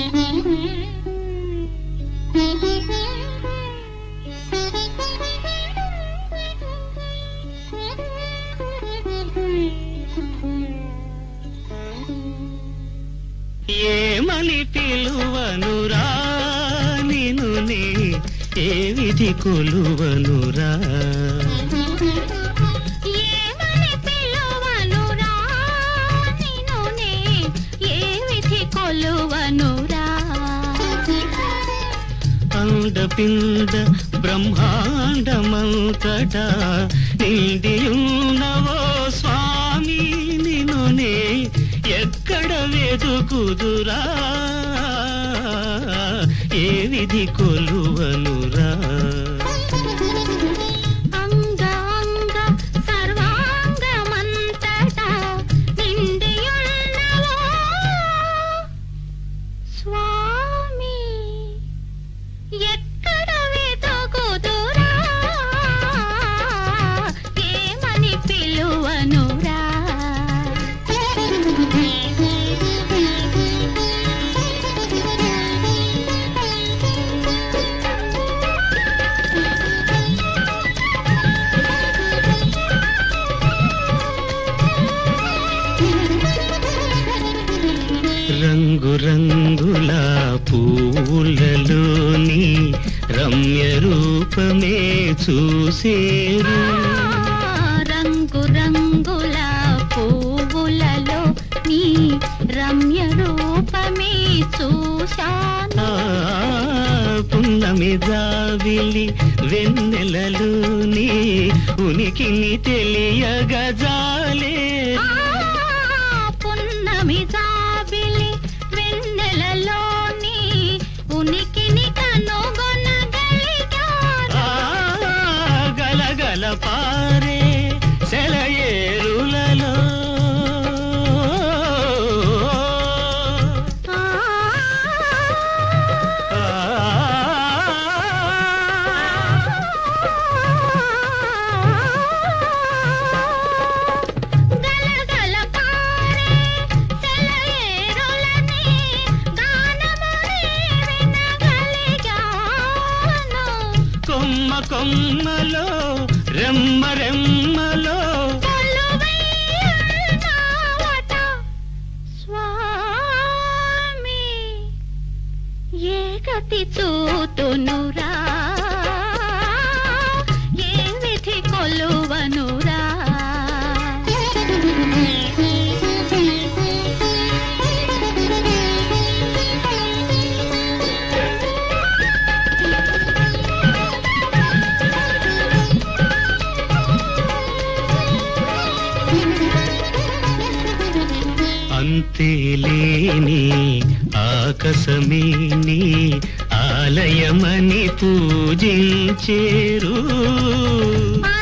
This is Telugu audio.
ఏమని పిలువనురా నిను నే ఏ విధి కొలువనురా ఏమని పిలువనురా నిన్ను నే ఏ విధి కొలువనురా అండపిండ బ్రహ్మాండమంతటా నిండియున్నవో స్వామి నిను నే ఎక్కడ వెతుకుదురా ఏ విధి కొలువనురా అంగ అంగ సర్వాంగమంతటా నిండియున్నవో స్వామి ఎక్కడ వెతుకుదురా ఏమని పిలువనురా రంగు రంగుల పూలలోని రమ్య రూపమే చూసేరు రంగు రంగుల పువ్వులలో నీ రమ్య రూపమే చూశాను ఆ, పున్నమి జావిలి వెన్నెలలోని ఉనికిని తెలియగజాలే ఆ, పున్నమి జాబిలి వెన్నెలలోని ఉనికిని కనుగొనగలిగాను ఆ, గలగల పారే సెలయేరులలో ఆ, ఆ, గలగల పారే సెలయేరులని గానముని వినగలిగాను. కొమ్మ కొమ్మలో రెమ్మ రెమ్మలో కొలువై ఉన్నావట స్వామి ఏ గతి చూతునురా ఏ విధి కొలువనురా అంతేలేని ఆకాశమే నీ ఆలయమని పూజించేరు ఆ